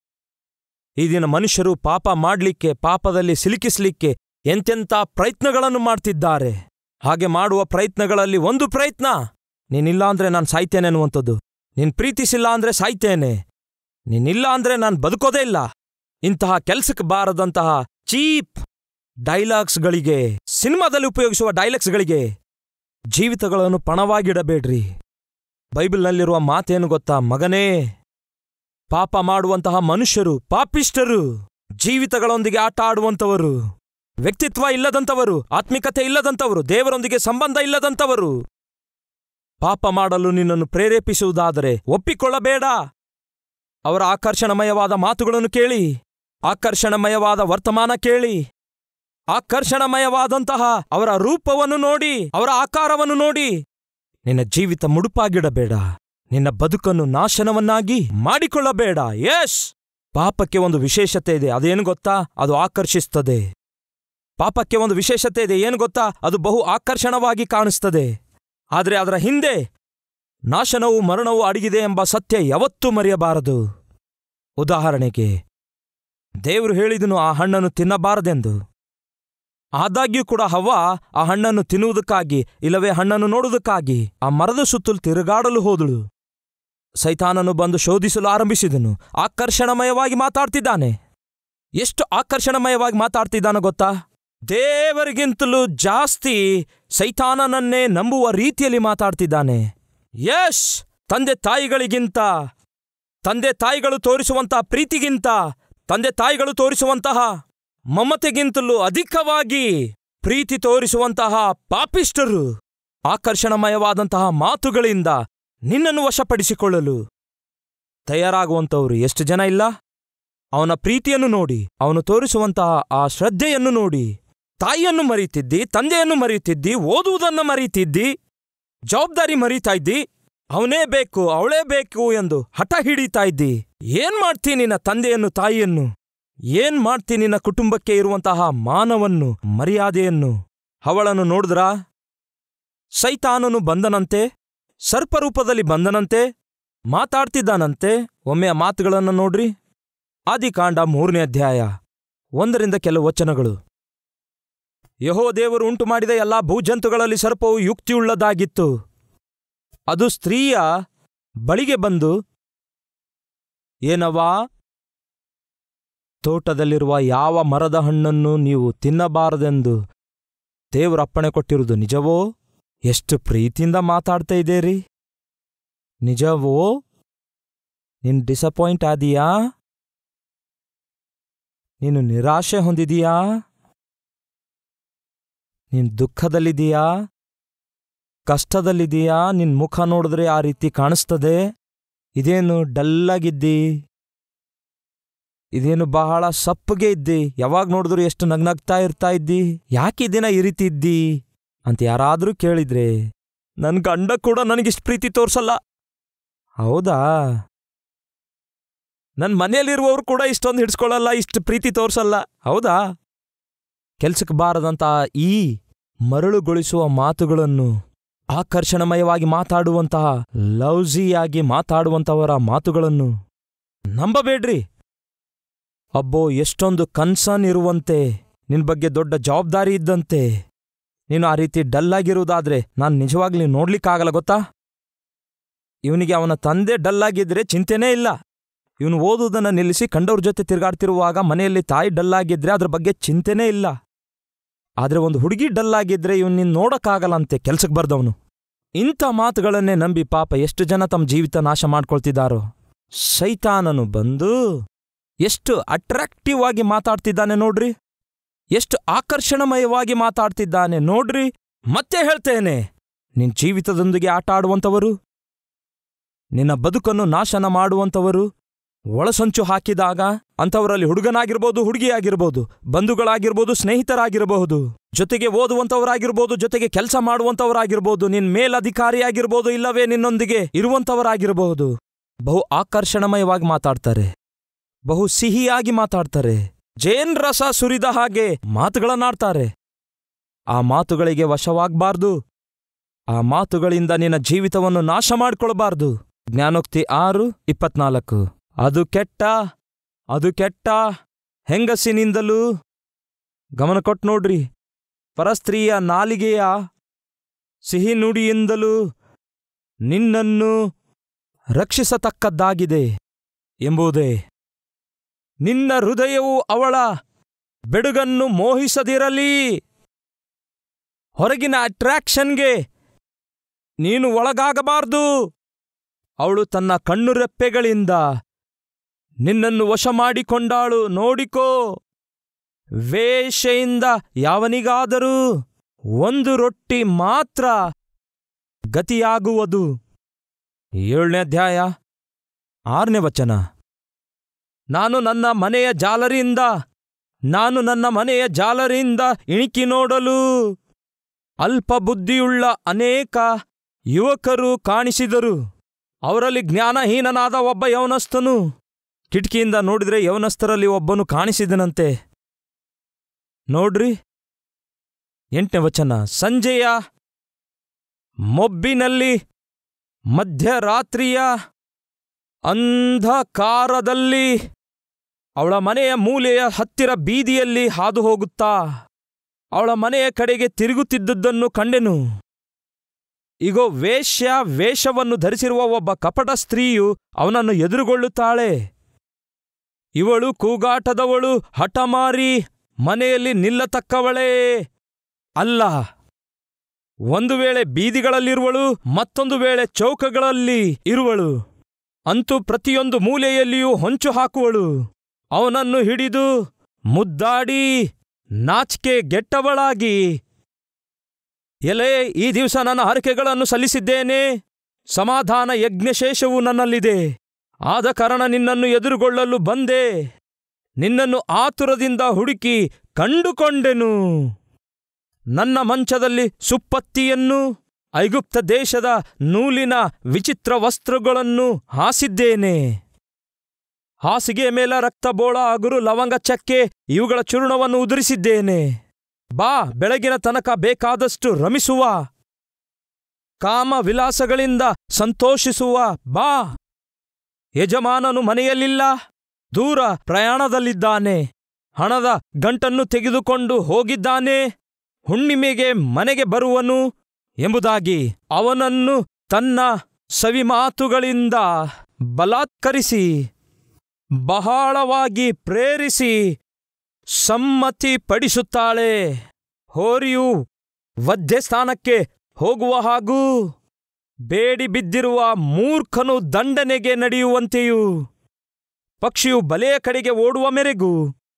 ಈ ದಿನ ಮನುಷ್ಯರು ಪಾಪ ಮಾಡ್ಲಿಕ್ಕೆ ಪಾಪದಲ್ಲಿ ಸಿಲುಕಿಸ್ಲಿಕ್ಕೆ ಎಂತೆಂಥ ಪ್ರಯತ್ನಗಳನ್ನು ಮಾಡ್ತಿದ್ದಾರೆ ಹಾಗೆ ಮಾಡುವ ಪ್ರಯತ್ನಗಳಲ್ಲಿ ಒಂದು ಪ್ರಯತ್ನ ನೀನಿಲ್ಲ ಅಂದ್ರೆ ನಾನು ಸಾಯ್ತೇನೆ ಅನ್ನುವಂಥದ್ದು ನೀನ್ ಪ್ರೀತಿಸಿಲ್ಲ ಅಂದ್ರೆ ಸಾಯ್ತೇನೆ ನೀನಿಲ್ಲ ಅಂದ್ರೆ ನಾನು ಬದುಕೋದೇ ಇಲ್ಲ ಇಂತಹ ಕೆಲ್ಸಕ್ಕೆ ಬಾರದಂತಹ ಚೀಪ್ ಡೈಲಾಗ್ಸ್ಗಳಿಗೆ ಸಿನಿಮಾದಲ್ಲಿ ಉಪಯೋಗಿಸುವ ಡೈಲಾಗ್ಸ್ಗಳಿಗೆ ಜೀವಿತಗಳನ್ನು ಪಣವಾಗಿಡಬೇಡ್ರಿ ಬೈಬಲ್ನಲ್ಲಿರುವ ಮಾತೇನು ಗೊತ್ತಾ ಮಗನೇ ಪಾಪ ಮಾಡುವಂತಹ ಮನುಷ್ಯರು ಪಾಪಿಷ್ಟರು ಜೀವಿತಗಳೊಂದಿಗೆ ಆಟ ಆಡುವಂತವರು ವ್ಯಕ್ತಿತ್ವ ಇಲ್ಲದಂತವರು ಆತ್ಮಿಕತೆ ಇಲ್ಲದಂತವರು ದೇವರೊಂದಿಗೆ ಸಂಬಂಧ ಇಲ್ಲದಂತವರು ಪಾಪ ಮಾಡಲು ನಿನ್ನನ್ನು ಪ್ರೇರೇಪಿಸುವುದಾದರೆ ಒಪ್ಪಿಕೊಳ್ಳಬೇಡ ಅವರ ಆಕರ್ಷಣಮಯವಾದ ಮಾತುಗಳನ್ನು ಕೇಳಿ ಆಕರ್ಷಣಮಯವಾದ ವರ್ತಮಾನ ಕೇಳಿ ಆಕರ್ಷಣಮಯವಾದಂತಹ ಅವರ ರೂಪವನ್ನು ನೋಡಿ ಅವರ ಆಕಾರವನ್ನು ನೋಡಿ ನಿನ್ನ ಜೀವಿತ ಮುಡುಪಾಗಿಡಬೇಡ ನಿನ್ನ ಬದುಕನ್ನು ನಾಶನವನ್ನಾಗಿ ಮಾಡಿಕೊಳ್ಳಬೇಡ ಯಶ್ ಪಾಪಕ್ಕೆ ಒಂದು ವಿಶೇಷತೆ ಇದೆ ಅದೇನು ಗೊತ್ತಾ ಅದು ಆಕರ್ಷಿಸ್ತದೆ ಪಾಪಕ್ಕೆ ಒಂದು ವಿಶೇಷತೆ ಇದೆ ಏನು ಗೊತ್ತಾ ಅದು ಬಹು ಆಕರ್ಷಣವಾಗಿ ಕಾಣಿಸ್ತದೆ ಆದರೆ ಅದರ ಹಿಂದೆ ನಾಶನವು ಮರಣವು ಅಡಗಿದೆ ಎಂಬ ಸತ್ಯ ಯಾವತ್ತೂ ಮರೆಯಬಾರದು ಉದಾಹರಣೆಗೆ ದೇವರು ಹೇಳಿದನು ಆ ಹಣ್ಣನ್ನು ತಿನ್ನಬಾರದೆಂದು ಆದಾಗ್ಯೂ ಕೂಡ ಹವ್ವ ಆ ಹಣ್ಣನ್ನು ತಿನ್ನುವುದಕ್ಕಾಗಿ ಇಲ್ಲವೇ ಹಣ್ಣನ್ನು ನೋಡುವುದಕ್ಕಾಗಿ ಆ ಮರದ ಸುತ್ತಲೂ ತಿರುಗಾಡಲು ಹೋದಳು ಸೈತಾನನು ಬಂದು ಶೋಧಿಸಲು ಆರಂಭಿಸಿದನು ಆಕರ್ಷಣಮಯವಾಗಿ ಮಾತಾಡ್ತಿದ್ದಾನೆ ಎಷ್ಟು ಆಕರ್ಷಣಮಯವಾಗಿ ಮಾತಾಡ್ತಿದ್ದಾನೋ ಗೊತ್ತಾ ದೇವರಿಗಿಂತಲೂ ಜಾಸ್ತಿ ಸೈತಾನನನ್ನೇ ನಂಬುವ ರೀತಿಯಲ್ಲಿ ಮಾತಾಡ್ತಿದ್ದಾನೆ ಯಶ್ ತಂದೆ ತಾಯಿಗಳಿಗಿಂತ ತಂದೆ ತಾಯಿಗಳು ತೋರಿಸುವಂತಹ ಪ್ರೀತಿಗಿಂತ ತಂದೆ ತಾಯಿಗಳು ತೋರಿಸುವಂತಹ ಮಮತೆಗಿಂತಲೂ ಅಧಿಕವಾಗಿ ಪ್ರೀತಿ ತೋರಿಸುವಂತಹ ಪಾಪಿಷ್ಟರು ಆಕರ್ಷಣಮಯವಾದಂತಹ ಮಾತುಗಳಿಂದ ನಿನ್ನನ್ನು ವಶಪಡಿಸಿಕೊಳ್ಳಲು ತಯಾರಾಗುವಂತವರು ಎಷ್ಟು ಜನ ಇಲ್ಲ ಅವನ ಪ್ರೀತಿಯನ್ನು ನೋಡಿ ಅವನು ತೋರಿಸುವಂತಹ ಆ ಶ್ರದ್ಧೆಯನ್ನು ನೋಡಿ ತಾಯಿಯನ್ನು ಮರೀತಿದ್ದಿ ತಂದೆಯನ್ನು ಮರೀತಿದ್ದಿ ಓದುವುದನ್ನು ಮರೀತಿದ್ದಿ ಜವಾಬ್ದಾರಿ ಮರೀತಾ ಇದ್ದಿ ಅವನೇ ಬೇಕು ಅವಳೇ ಬೇಕು ಎಂದು ಹಠ ಹಿಡಿತಾ ಇದ್ದಿ ಏನ್ ಮಾಡ್ತಿ ನಿನ್ನ ತಂದೆಯನ್ನು ತಾಯಿಯನ್ನು ಏನ್ ಮಾಡ್ತಿ ನಿನ್ನ ಕುಟುಂಬಕ್ಕೆ ಇರುವಂತಹ ಮಾನವನ್ನು ಮರ್ಯಾದೆಯನ್ನು ಅವಳನ್ನು ನೋಡಿದ್ರಾ ಸೈತಾನನು ಬಂದನಂತೆ ಸರ್ಪರೂಪದಲ್ಲಿ ಬಂದನಂತೆ ಮಾತಾಡ್ತಿದ್ದಾನಂತೆ ಒಮ್ಮೆ ಆ ಮಾತುಗಳನ್ನು ನೋಡ್ರಿ ಆದಿಕಾಂಡ ಮೂರನೇ ಅಧ್ಯಾಯ ಒಂದರಿಂದ ಕೆಲವು ವಚನಗಳು ಯಹೋ ದೇವರು ಉಂಟು ಮಾಡಿದ ಎಲ್ಲಾ ಭೂಜಂತುಗಳಲ್ಲಿ ಸರ್ಪವು ಯುಕ್ತಿಯುಳ್ಳದಾಗಿತ್ತು ಅದು ಸ್ತ್ರೀಯ ಬಳಿಗೆ ಬಂದು ಏನವಾ ತೋಟದಲ್ಲಿರುವ ಯಾವ ಮರದ ಹಣ್ಣನ್ನು ನೀವು ತಿನ್ನಬಾರದೆಂದು ದೇವರು ಅಪ್ಪಣೆ ಕೊಟ್ಟಿರುವುದು ನಿಜವೋ ಎಷ್ಟು ಪ್ರೀತಿಯಿಂದ ಮಾತಾಡ್ತಾ ಇದ್ದೀರಿ ನಿಜವೋ ನೀನು ಡಿಸಪಾಯಿಂಟ್ ಆದೀಯಾ ನೀನು ನಿರಾಶೆ ಹೊಂದಿದೀಯಾ ನೀನ್ ದುಃಖದಲ್ಲಿದೀಯಾ ಕಷ್ಟದಲ್ಲಿದೀಯಾ ನಿನ್ ಮುಖ ನೋಡಿದ್ರೆ ಆ ರೀತಿ ಕಾಣಿಸ್ತದೆ ಇದೇನು ಡಲ್ಲಾಗಿದ್ದಿ ಇದೇನು ಬಹಳ ಸಪ್ಪಗೆ ಇದ್ದಿ ಯಾವಾಗ ನೋಡಿದ್ರು ಎಷ್ಟು ನಗ್ನಗ್ತಾ ಇರ್ತಾ ಇದ್ದಿ ಯಾಕೆ ಈ ದಿನ ಈ ರೀತಿ ಇದ್ದಿ ಅಂತ ಯಾರಾದ್ರೂ ಕೇಳಿದ್ರೆ ನನ್ ಗಂಡ ಕೂಡ ನನಗಿಷ್ಟು ಪ್ರೀತಿ ತೋರ್ಸಲ್ಲ ಹೌದಾ ನನ್ ಮನೆಯಲ್ಲಿರುವವರು ಕೂಡ ಇಷ್ಟೊಂದು ಹಿಡ್ಸ್ಕೊಳ್ಳಲ್ಲ ಇಷ್ಟು ಪ್ರೀತಿ ತೋರ್ಸಲ್ಲ ಹೌದಾ ಕೆಲ್ಸಕ್ಕೆ ಬಾರದಂತ ಈ ಮರಳುಗೊಳಿಸುವ ಮಾತುಗಳನ್ನು ಆಕರ್ಷಣಮಯವಾಗಿ ಮಾತಾಡುವಂತಹ ಲವ್ಸಿಯಾಗಿ ಮಾತಾಡುವಂತವರ ಮಾತುಗಳನ್ನು ನಂಬಬೇಡ್ರಿ ಅಬ್ಬೋ ಎಷ್ಟೊಂದು ಕನ್ಸರ್ನ್ ಇರುವಂತೆ ನಿನ್ ಬಗ್ಗೆ ದೊಡ್ಡ ಜವಾಬ್ದಾರಿ ಇದ್ದಂತೆ ನೀನು ಆ ರೀತಿ ಡಲ್ ಆಗಿರುವುದಾದ್ರೆ ನಾನು ನಿಜವಾಗ್ಲಿ ನೋಡ್ಲಿಕ್ಕಾಗಲ್ಲ ಗೊತ್ತಾ ಇವನಿಗೆ ಅವನ ತಂದೆ ಡಲ್ ಆಗಿದ್ರೆ ಚಿಂತೆನೇ ಇಲ್ಲ ಇವನು ಓದುವುದನ್ನ ನಿಲ್ಲಿಸಿ ಕಂಡವ್ರ ಜೊತೆ ತಿರುಗಾಡ್ತಿರುವಾಗ ಮನೆಯಲ್ಲಿ ತಾಯಿ ಡಲ್ ಆಗಿದ್ರೆ ಅದ್ರ ಬಗ್ಗೆ ಚಿಂತೆನೇ ಇಲ್ಲ ಆದ್ರೆ ಒಂದು ಹುಡುಗಿ ಡಲ್ ಆಗಿದ್ರೆ ಇವನ್ ನಿನ್ ನೋಡಕ್ಕಾಗಲ್ಲಂತೆ ಕೆಲ್ಸಕ್ಕೆ ಬರ್ದವನು ಇಂಥ ಮಾತುಗಳನ್ನೇ ನಂಬಿ ಪಾಪ ಎಷ್ಟು ಜನ ತಮ್ಮ ಜೀವಿತ ನಾಶ ಮಾಡ್ಕೊಳ್ತಿದ್ದಾರೋ ಶೈತಾನನು ಬಂದು ಎಷ್ಟು ಅಟ್ರಾಕ್ಟಿವ್ ಆಗಿ ಮಾತಾಡ್ತಿದ್ದಾನೆ ನೋಡ್ರಿ ಎಷ್ಟು ಆಕರ್ಷಣಮಯವಾಗಿ ಮಾತಾಡ್ತಿದ್ದಾನೆ ನೋಡ್ರಿ ಮತ್ತೆ ಹೇಳ್ತೇನೆ ನಿನ್ ಜೀವಿತದೊಂದಿಗೆ ಆಟ ಆಡುವಂಥವರು ನಿನ್ನ ಬದುಕನ್ನು ನಾಶನ ಮಾಡುವಂಥವರು ಒಳಸಂಚು ಹಾಕಿದಾಗ ಅಂಥವರಲ್ಲಿ ಹುಡುಗನಾಗಿರ್ಬೋದು ಹುಡುಗಿಯಾಗಿರ್ಬೋದು ಬಂಧುಗಳಾಗಿರ್ಬೋದು ಸ್ನೇಹಿತರಾಗಿರಬಹುದು ಜೊತೆಗೆ ಓದುವಂಥವರಾಗಿರ್ಬೋದು ಜೊತೆಗೆ ಕೆಲಸ ಮಾಡುವಂಥವರಾಗಿರ್ಬೋದು ನಿನ್ ಮೇಲಧಿಕಾರಿಯಾಗಿರ್ಬೋದು ಇಲ್ಲವೇ ನಿನ್ನೊಂದಿಗೆ ಇರುವಂಥವರಾಗಿರಬಹುದು ಬಹು ಆಕರ್ಷಣಮಯವಾಗಿ ಮಾತಾಡ್ತಾರೆ ಬಹು ಸಿಹಿಯಾಗಿ ಮಾತಾಡ್ತಾರೆ ಜೇನ್ ರಸ ಸುರಿದ ಹಾಗೆ ಮಾತುಗಳನ್ನಾಡ್ತಾರೆ ಆ ಮಾತುಗಳಿಗೆ ವಶವಾಗಬಾರ್ದು ಆ ಮಾತುಗಳಿಂದ ನಿನ್ನ ಜೀವಿತವನ್ನು ನಾಶ ಮಾಡ್ಕೊಳ್ಬಾರ್ದು ಜ್ಞಾನೋಕ್ತಿ ಆರು ಇಪ್ಪತ್ನಾಲ್ಕು ಅದು ಕೆಟ್ಟ ಅದು ಕೆಟ್ಟ ಹೆಂಗಸಿನಿಂದಲೂ ಗಮನ ಕೊಟ್ಟು ನೋಡ್ರಿ ಪರಸ್ತ್ರೀಯ ನಾಲಿಗೆಯ ಸಿಹಿ ನುಡಿಯಿಂದಲೂ ನಿನ್ನನ್ನು ರಕ್ಷಿಸತಕ್ಕದ್ದಾಗಿದೆ ಎಂಬುದೇ ನಿನ್ನ ಹೃದಯವು ಅವಳ ಬೆಡುಗನ್ನು ಮೋಹಿಸದಿರಲಿ ಹೊರಗಿನ ಅಟ್ರಾಕ್ಷನ್ಗೆ ನೀನು ಒಳಗಾಗಬಾರ್ದು ಅವಳು ತನ್ನ ಕಣ್ಣುರೆಪ್ಪೆಗಳಿಂದ ನಿನ್ನನ್ನು ವಶ ಮಾಡಿಕೊಂಡಾಳು ನೋಡಿಕೋ ವೇಷೆಯಿಂದ ಯಾವನಿಗಾದರೂ ಒಂದು ರೊಟ್ಟಿ ಮಾತ್ರ ಗತಿಯಾಗುವುದು ಏಳನೇ ಅಧ್ಯಾಯ ಆರನೇ ವಚನ ನಾನು ನನ್ನ ಮನೆಯ ಜಾಲರಿಯಿಂದ ನಾನು ನನ್ನ ಮನೆಯ ಜಾಲರಿಯಿಂದ ಇಣಿಕಿ ನೋಡಲು ಅಲ್ಪ ಬುದ್ಧಿಯುಳ್ಳ ಅನೇಕ ಯುವಕರು ಕಾಣಿಸಿದರು ಅವರಲ್ಲಿ ಜ್ಞಾನಹೀನನಾದ ಒಬ್ಬ ಯವನಸ್ಥನು ಕಿಟಕಿಯಿಂದ ನೋಡಿದ್ರೆ ಯವನಸ್ಥರಲ್ಲಿ ಒಬ್ಬನು ಕಾಣಿಸಿದನಂತೆ ನೋಡ್ರಿ ಎಂಟನೇ ವಚನ ಸಂಜೆಯ ಮೊಬ್ಬಿನಲ್ಲಿ ಮಧ್ಯರಾತ್ರಿಯ ಅಂಧಕಾರದಲ್ಲಿ ಅವಳ ಮನೆಯ ಮೂಲೆಯ ಹತ್ತಿರ ಬೀದಿಯಲ್ಲಿ ಹಾದು ಹೋಗುತ್ತಾ ಅವಳ ಮನೆಯ ಕಡೆಗೆ ತಿರುಗುತ್ತಿದ್ದುದನ್ನು ಕಂಡೆನು ಇಗೋ ವೇಶ್ಯ ವೇಷವನ್ನು ಧರಿಸಿರುವ ಒಬ್ಬ ಕಪಟ ಸ್ತ್ರೀಯು ಅವನನ್ನು ಎದುರುಗೊಳ್ಳುತ್ತಾಳೆ ಇವಳು ಕೂಗಾಟದವಳು ಹಠಮಾರಿ ಮನೆಯಲ್ಲಿ ನಿಲ್ಲತಕ್ಕವಳೇ ಅಲ್ಲ ಒಂದು ವೇಳೆ ಬೀದಿಗಳಲ್ಲಿರುವಳು ಮತ್ತೊಂದು ವೇಳೆ ಚೌಕಗಳಲ್ಲಿ ಇರುವಳು ಅಂತೂ ಪ್ರತಿಯೊಂದು ಮೂಲೆಯಲ್ಲಿಯೂ ಹೊಂಚು ಹಾಕುವಳು ಅವನನ್ನು ಹಿಡಿದು ಮುದ್ದಾಡಿ ನಾಚಿಕೆ ಗೆಟ್ಟವಳಾಗಿ ಎಲೆ ಈ ದಿವಸ ನನ್ನ ಹರಕೆಗಳನ್ನು ಸಲ್ಲಿಸಿದ್ದೇನೆ ಸಮಾಧಾನ ಯಜ್ಞಶೇಷವು ನನ್ನಲ್ಲಿದೆ ಆದ ಕಾರಣ ನಿನ್ನನ್ನು ಎದುರುಗೊಳ್ಳಲು ಬಂದೆ ನಿನ್ನನ್ನು ಆತುರದಿಂದ ಹುಡುಕಿ ಕಂಡುಕೊಂಡೆನು ನನ್ನ ಮಂಚದಲ್ಲಿ ಸುಪ್ಪತ್ತಿಯನ್ನು ಐಗುಪ್ತ ದೇಶದ ನೂಲಿನ ವಿಚಿತ್ರ ವಸ್ತ್ರಗಳನ್ನು ಹಾಸಿದ್ದೇನೆ ಹಾಸಿಗೆ ಮೇಲ ರಕ್ತಬೋಳ ಅಗುರು ಲವಂಗ ಚಕ್ಕೆ ಇವುಗಳ ಚೂರ್ಣವನ್ನು ಉದುರಿಸಿದ್ದೇನೆ ಬಾ ಬೆಳಗಿನ ತನಕ ಬೇಕಾದಷ್ಟು ರಮಿಸುವ ಕಾಮ ವಿಲಾಸಗಳಿಂದ ಸಂತೋಷಿಸುವ ಬಾ ಯಜಮಾನನು ಮನೆಯಲ್ಲಿಲ್ಲ ದೂರ ಪ್ರಯಾಣದಲ್ಲಿದ್ದಾನೆ ಹಣದ ಗಂಟನ್ನು ತೆಗೆದುಕೊಂಡು ಹೋಗಿದ್ದಾನೆ ಹುಣ್ಣಿಮೆಗೆ ಮನೆಗೆ ಬರುವನು ಎಂಬುದಾಗಿ ಅವನನ್ನು ತನ್ನ ಸವಿಮಾತುಗಳಿಂದ ಬಲಾತ್ಕರಿಸಿ ಬಹಳವಾಗಿ ಪ್ರೇರಿಸಿ ಸಮ್ಮತಿ ಪಡಿಸುತ್ತಾಳೆ ಹೋರಿಯು ವಧ್ಯಸ್ಥಾನಕ್ಕೆ ಹೋಗುವ ಹಾಗೂ ಬೇಡಿ ಬಿದ್ದಿರುವ ಮೂರ್ಖನು ದಂಡನೆಗೆ ನಡೆಯುವಂತೆಯೂ ಪಕ್ಷಿಯು ಬಲೆಯ ಕಡೆಗೆ ಓಡುವ ಮೇರೆಗೂ